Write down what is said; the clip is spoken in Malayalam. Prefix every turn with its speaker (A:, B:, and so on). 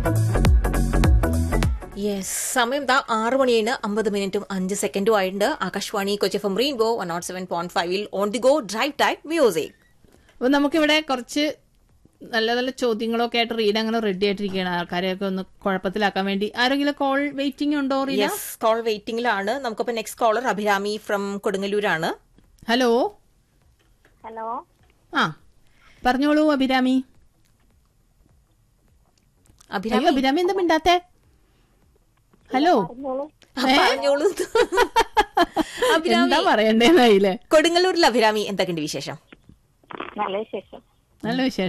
A: യെസ് സമയം ദാ ആറ് മണിയാണ് അമ്പത് മിനിറ്റും അഞ്ച് സെക്കൻഡും ആയിട്ടുണ്ട് Akashvani Kochi F M rainbow one nought seven point ഫൈവിൽ on the go drive type music
B: അപ്പൊ നമുക്കിവിടെ കുറച്ച് നല്ല നല്ല ചോദ്യങ്ങളൊക്കെ ആയിട്ട് റീന അങ്ങനെ റെഡി ആയിട്ടിരിക്കുകയാണ് ആൾക്കാരെയൊക്കെ ഒന്ന് കുഴപ്പത്തിലാക്കാൻ വേണ്ടി ആരെങ്കിലും കോൾ വെയിറ്റിംഗ് ഉണ്ടോ റീന
A: യെസ് കോൾ വെയിറ്റിംഗിലാണ് നമുക്കിപ്പോ നെക്സ്റ്റ് കോളർ അഭിരാമി ഫ്രം കൊടുങ്ങല്ലൂരാണ്
B: ഹലോ
C: ഹലോ
B: ആ പറഞ്ഞോളൂ അഭിരാമി
A: അഭിരാമി
B: അയ്യോ അഭിരാമി എന്താ മിണ്ടാത്തെ ഹലോ
C: പറഞ്ഞോളൂ
A: ആ, പറഞ്ഞോളൂ അഭിരാമി
B: എന്താ പറയണ്ടേന്നായില്ലേ
A: കൊടുങ്ങല്ലൂരിൽ അഭിരാമി എന്തൊക്കെയുണ്ട് വിശേഷം
C: നല്ല വിശേഷം
B: നല്ല വിശേഷം